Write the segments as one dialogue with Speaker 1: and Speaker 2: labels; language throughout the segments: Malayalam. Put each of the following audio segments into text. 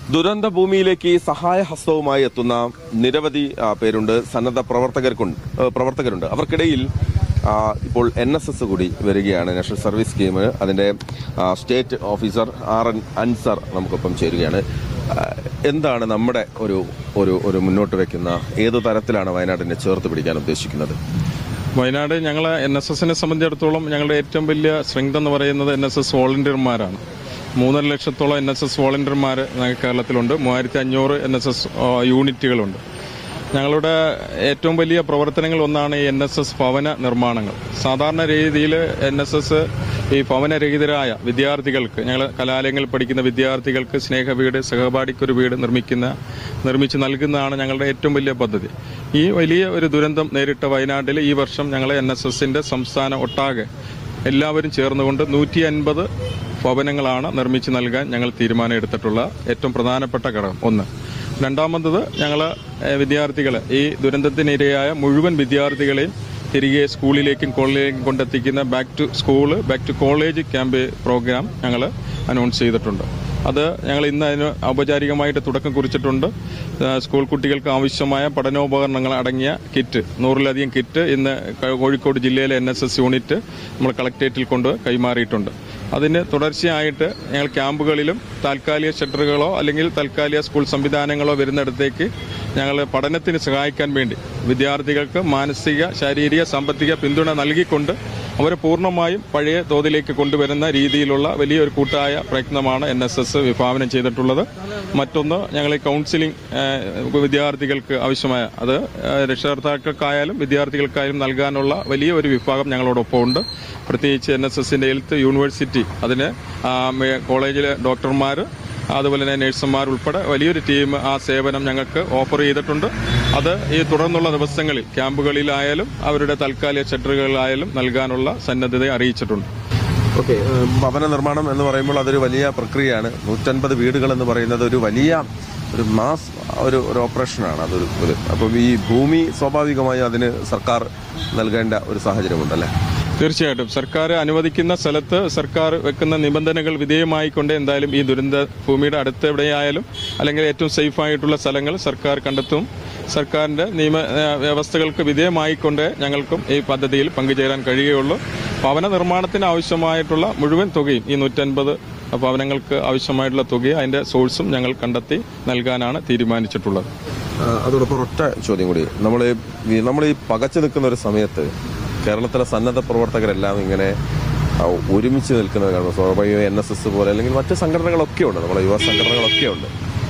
Speaker 1: ദുരന്ത ഭൂമിയിലേക്ക് സഹായഹസ്തവുമായി എത്തുന്ന നിരവധി ആ, പേരുണ്ട് സന്നദ്ധ പ്രവർത്തകർക്കുണ്ട് ആ, പ്രവർത്തകരുണ്ട് അവർക്കിടയിൽ ആ, ഇപ്പോൾ എൻ എസ് എസ് കൂടി വരികയാണ് നാഷണൽ സർവീസ് സ്കീം അതിന്റെ ആ, state officer R N Ansar നമുക്കൊപ്പം ചേരുകയാണ് ആ, എന്താണ് നമ്മുടെ ഒരു ഒരു ഒരു മുന്നോട്ട് വെക്കുന്ന ഏത് തരത്തിലാണ് വയനാടിനെ ചേർത്ത് പിടിക്കാൻ ഉദ്ദേശിക്കുന്നത്
Speaker 2: വയനാട് ഞങ്ങൾ എൻ എസ് എസിനെ സംബന്ധിച്ചിടത്തോളം ഞങ്ങളുടെ ഏറ്റവും വലിയ സ്ട്രെങ്ത് എന്ന് പറയുന്നത് എൻ എസ് എസ് വോളണ്ടിയർമാരാണ് മൂന്നര ലക്ഷത്തോളം എൻ എസ് എസ് വോളണ്ടിയർമാർ കേരളത്തിലുണ്ട് മൂവായിരത്തി അഞ്ഞൂറ് എൻ എസ് എസ് യൂണിറ്റുകളുണ്ട് ഞങ്ങളുടെ ഏറ്റവും വലിയ പ്രവർത്തനങ്ങൾ ഒന്നാണ് ഈ എൻ എസ് എസ് ഭവന നിർമ്മാണങ്ങൾ സാധാരണ രീതിയിൽ എൻ എസ് എസ് ഈ ഭവനരഹിതരായ വിദ്യാർത്ഥികൾക്ക് ഞങ്ങൾ കലാലയങ്ങളിൽ പഠിക്കുന്ന വിദ്യാർത്ഥികൾക്ക് സ്നേഹ വീട് സഹപാഠിക്കൊരു വീട് നിർമ്മിക്കുന്ന നിർമ്മിച്ച് നൽകുന്നതാണ് ഞങ്ങളുടെ ഏറ്റവും വലിയ പദ്ധതി ഈ വലിയ ഒരു ദുരന്തം നേരിട്ട വയനാട്ടിൽ ഈ വർഷം ഞങ്ങൾ എൻ എസ് എസിന്റെ സംസ്ഥാന ഒട്ടാകെ എല്ലാവരും ചേർന്നുകൊണ്ട് നൂറ്റി അൻപത് ഭവനങ്ങളാണ് നിർമ്മിച്ച് നൽകാൻ ഞങ്ങൾ തീരുമാനം എടുത്തിട്ടുള്ള ഏറ്റവും പ്രധാനപ്പെട്ട ഘടകം ഒന്ന് രണ്ടാമത്തത് ഞങ്ങൾ വിദ്യാർത്ഥികളെ ഈ ദുരന്തത്തിനിരയായ മുഴുവൻ വിദ്യാർത്ഥികളെയും തിരികെ സ്കൂളിലേക്കും കോളേജിലേക്കും കൊണ്ടെത്തിക്കുന്ന back to school back to college camp programme ഞങ്ങൾ അനൗൺസ് ചെയ്തിട്ടുണ്ട് അത് ഞങ്ങൾ ഇന്ന് അതിന് ഔപചാരികമായിട്ട് തുടക്കം കുറിച്ചിട്ടുണ്ട് ആ, സ്കൂൾ കുട്ടികൾക്ക് ആവശ്യമായ പഠനോപകരണങ്ങൾ അടങ്ങിയ കിറ്റ് നൂറിലധികം കിറ്റ് ഇന്ന് ക- കോഴിക്കോട് ജില്ലയിലെ എൻ എസ് എസ് യൂണിറ്റ് നമ്മൾ കളക്ടറേറ്റിൽ കൊണ്ട് കൈമാറിയിട്ടുണ്ട് അതിന് തുടർച്ചയായിട്ട് ഞങ്ങൾ ക്യാമ്പുകളിലും താൽക്കാലിക ഷട്ടറുകളോ അല്ലെങ്കിൽ താൽക്കാലിക സ്കൂൾ സംവിധാനങ്ങളോ വരുന്നിടത്തേക്ക് ഞങ്ങൾ പഠനത്തിന് സഹായിക്കാൻ വേണ്ടി വിദ്യാർത്ഥികൾക്ക് മാനസിക ശാരീരിക സാമ്പത്തിക പിന്തുണ നൽകിക്കൊണ്ട് അവരെ പൂർണ്ണമായും പഴയ തോതിലേക്ക് കൊണ്ടുവരുന്ന രീതിയിലുള്ള വലിയൊരു കൂട്ടായ പ്രയത്നമാണ് എൻ എസ് എസ് വിഭാവനം ചെയ്തിട്ടുള്ളത് മറ്റൊന്ന് ഞങ്ങൾ ഈ കൗൺസിലിംഗ് ഏഹ്, വിദ്യാർത്ഥികൾക്ക് ആവശ്യമായ അത് ഏഹ്, രക്ഷകർത്താക്കൾക്കായാലും വിദ്യാർത്ഥികൾക്കായാലും നൽകാനുള്ള വലിയ ഒരു വിഭാഗം ഞങ്ങളോടൊപ്പം ഉണ്ട് പ്രത്യേകിച്ച് എൻ എസ് എസിന്റെ ഹെൽത്ത് യൂണിവേഴ്സിറ്റി അതിന് ആ, മേ- കോളേജിലെ ഡോക്ടർമാർ അതുപോലെ തന്നെ നഴ്സുമാർ ഉൾപ്പെടെ വലിയൊരു ടീം ആ സേവനം ഞങ്ങൾക്ക് ഓഫർ ചെയ്തിട്ടുണ്ട് അത് ഈ തുടർന്നുള്ള ദിവസങ്ങളിൽ ക്യാമ്പുകളിലായാലും അവരുടെ താൽക്കാലിക ഷട്ടറുകളിലായാലും നൽകാനുള്ള സന്നദ്ധത അറിയിച്ചിട്ടുണ്ട്
Speaker 1: ഓക്കെ ഭവന നിർമ്മാണം എന്ന് പറയുമ്പോൾ അതൊരു വലിയ പ്രക്രിയയാണ് നൂറ്റൻപത് വീടുകൾ എന്ന് പറയുന്നത് ഒരു വലിയ ഒരു മാസ് ഒരു ഒരു ഓപ്പറേഷനാണ് അതൊരു ഒരു അപ്പം ഈ ഭൂമി സ്വാഭാവികമായും അതിന് സർക്കാർ നൽകേണ്ട ഒരു സാഹചര്യമുണ്ടല്ലേ
Speaker 2: തീർച്ചയായിട്ടും സർക്കാർ അനുവദിക്കുന്ന സ്ഥലത്ത് സർക്കാർ വെക്കുന്ന നിബന്ധനകൾ വിധേയമായിക്കൊണ്ട് എന്തായാലും ഈ ദുരന്ത ഭൂമിയുടെ അടുത്ത് എവിടെയായാലും അല്ലെങ്കിൽ ഏറ്റവും സേഫ് ആയിട്ടുള്ള സ്ഥലങ്ങൾ സർക്കാർ കണ്ടെത്തും സർക്കാരിന്റെ നിയമ ഏ, വ്യവസ്ഥകൾക്ക് വിധേയമായിക്കൊണ്ട് ഞങ്ങൾക്കും ഈ പദ്ധതിയിൽ പങ്കുചേരാൻ കഴിയുകയുള്ളൂ ഭവന നിർമ്മാണത്തിന് ആവശ്യമായിട്ടുള്ള മുഴുവൻ തുകയും ഈ നൂറ്റൻപത് ഭവനങ്ങൾക്ക് ആവശ്യമായിട്ടുള്ള തുകയും അതിന്റെ സോഴ്സും ഞങ്ങൾ കണ്ടെത്തി നൽകാനാണ് തീരുമാനിച്ചിട്ടുള്ളത്
Speaker 1: ആ, അതോടൊപ്പം ഒറ്റ ചോദ്യം കൂടി നമ്മൾ നമ്മൾ ഈ പകച്ചു നിൽക്കുന്ന ഒരു സമയത്ത് കേരളത്തിലെ സന്നദ്ധ പ്രവർത്തകരെല്ലാം ഇങ്ങനെ ആ, ഒരുമിച്ച് നിൽക്കുന്നത് കാണുമ്പോൾ സ്വാഭാവികം എൻ എസ് എസ് പോലെ അല്ലെങ്കിൽ മറ്റ് സംഘടനകളൊക്കെ ഉണ്ട് നമ്മളെ യുവ സംഘടനകളൊക്കെ ഉണ്ട്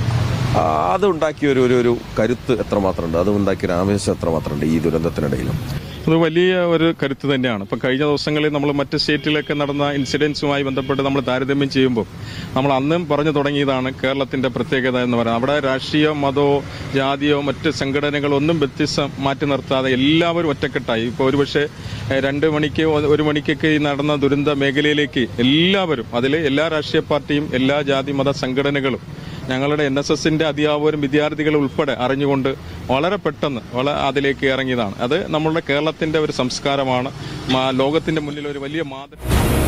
Speaker 1: ആ, അത് ഉണ്ടാക്കിയ ഒരു ഒരു ഒരു കരുത്ത് എത്രമാത്രമുണ്ട് അത് ഉണ്ടാക്കിയ ഒരു ആവേശം എത്രമാത്രമുണ്ട് ഈ ദുരന്തത്തിനിടയിലും
Speaker 2: അത് വലിയ ഒരു കരുത്ത് തന്നെയാണ് ഇപ്പം കഴിഞ്ഞ ദിവസങ്ങളിൽ നമ്മൾ മറ്റ് സ്റ്റേറ്റിലൊക്കെ നടന്ന ഇൻസിഡൻസുമായി ബന്ധപ്പെട്ട് നമ്മൾ താരതമ്യം ചെയ്യുമ്പോൾ നമ്മൾ അന്നും പറഞ്ഞു തുടങ്ങിയതാണ് കേരളത്തിന്റെ പ്രത്യേകത എന്ന് പറയുന്നത് അവിടെ രാഷ്ട്രീയോ മതമോ ജാതിയോ മറ്റ് സംഘടനകളോ ഒന്നും വ്യത്യസ്തം മാറ്റി നിർത്താതെ എല്ലാവരും ഒറ്റക്കെട്ടായി ഇപ്പോൾ ഒരുപക്ഷെ ഏഹ്, രണ്ട് മണിക്ക് ഒ- ഒരു മണിക്കൊക്കെ ഈ നടന്ന ദുരന്ത മേഖലയിലേക്ക് എല്ലാവരും അതിൽ എല്ലാ രാഷ്ട്രീയ പാർട്ടിയും എല്ലാ ജാതി മത സംഘടനകളും ഞങ്ങളുടെ എൻ എസ് എസിന്റെ അധ്യാപകരും വിദ്യാർത്ഥികളും ഉൾപ്പെടെ അറിഞ്ഞുകൊണ്ട് വളരെ പെട്ടെന്ന് വള അതിലേക്ക് ഇറങ്ങിയതാണ് അത് നമ്മളുടെ കേരളത്തിന്റെ ഒരു സംസ്കാരമാണ് മാ- ലോകത്തിന്റെ മുന്നിൽ ഒരു വലിയ മാതൃക